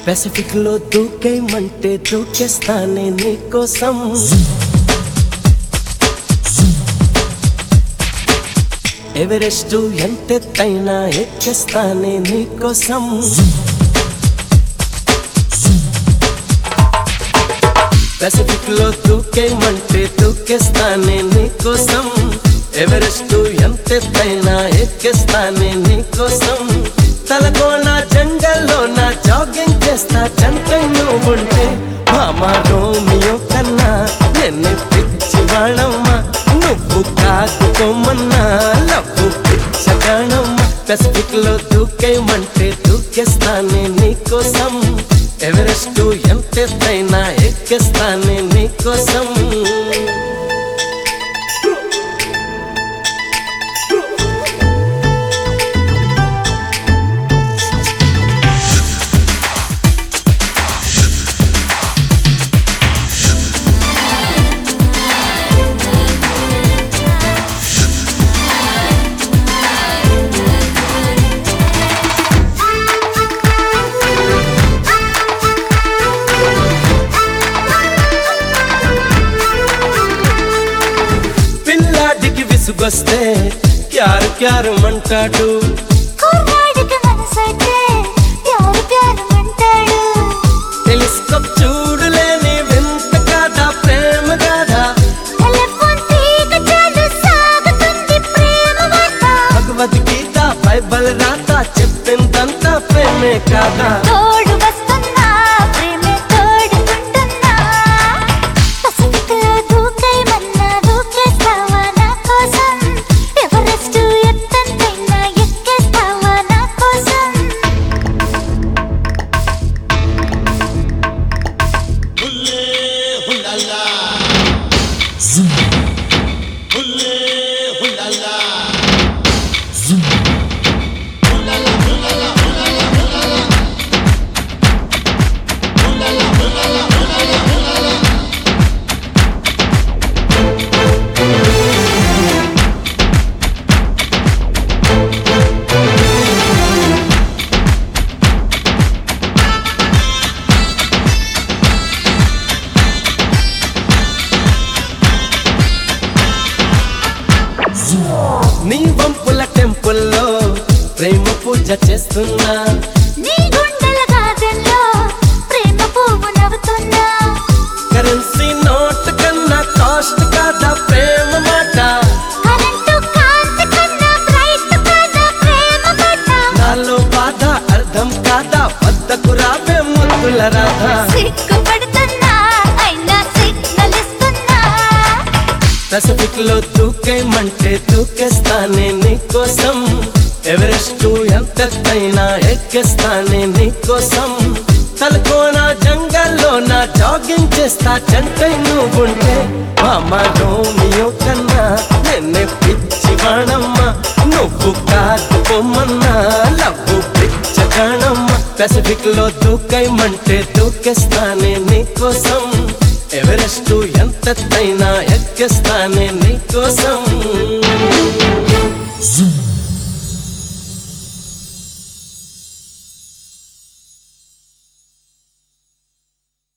Pacific లో దూకేయమంటే దూకేస్తానే నీకోసం Everest ఎంతెత్తైనా ఎక్కేస్తానే నీకోసం పెసిఫిక్ లో దూకేయమంటే దూకేస్తానే నీకోసం ఎవరెస్ట్ ఎంతెత్తైనా ఎక్కేస్తానే నీకోసం తలకోన జంగల్లో నా జాగింగ్ చేస్తా చంటై నువ్వుంటే మామా రోమియో కన్నా నిన్ను పిచ్చి వాడమ్మా నువ్వు కాదుకోమన్నా లవ్వు పిచ్చగాడమ్మా పెసిఫిక్ లో దూకేయమంటే దూకేస్తానే నీకోసం ఎవరెస్ట్ ఎంతెత్తైనా ఎక్కేస్తానే నీకోసం పిల్లాడికి విసుగొస్తే క్యారు క్యారు అంటాడు కుర్రాడికి మనసైతే ప్యారు ప్యారు అంటాడు టెలిస్కోప్ చూడలేని వింత కాదా ప్రేమ కాదా టెలిఫోన్ తీగ చాలు సాగుతుంది ప్రేమ వార్త భగవద్గీత బైబల్ రాత చెప్పిందంతా ప్రేమే కాదా తోడు వస్తున్నా ప్రేమే తోడుకుంటున్నా పసిపికలో దూకేయమన్నా దూకేస్తావా నా కోసం ఎవరెస్ట్ ఎత్తంతైనా ఎక్కేస్తావా నా కోసం నీ వంపుల టెంపుల్లో ప్రేమ పూజ చేస్తున్నా నీ గుండెల గాదెల్లో ప్రేమ పువ్వు నవ్వుతున్నా కరెన్సీ నోట్ కన్నా కాస్ట్ కాదా ప్రేమ మాట కరెంటు కాంతి కన్నా బ్రైట్ కదా ప్రేమ బాట నాలో బాధ అర్థం కాదా వద్దకు రావే ముద్దుల రాధా సిగ్గుపడుతున్నా అయినా సిగ్నల్ ఇస్తున్నా పెసిఫిక్ లో దూకేయమంటే దూకేస్తానే నీకోసం ఎవరెస్ట్ ఎంతైనా ఎక్కేస్తానే నీకోసం తలకోన జంగల్లో నా జాగింగ్ చేస్తా చంటై నువ్వుంటే మామ రోమియో కన్నా నిన్నే పిచ్చి వాడమ్మా నువ్వు కాదు పొమ్మన్నా లవ్వు పిచ్చగాడమ్మా పెసిఫిక్ లో దూకేయమంటే దూకేస్తానే నీకోసం ఎవరెస్ట్ ఎంతైనా ఎక్కేస్తానే నీకోసం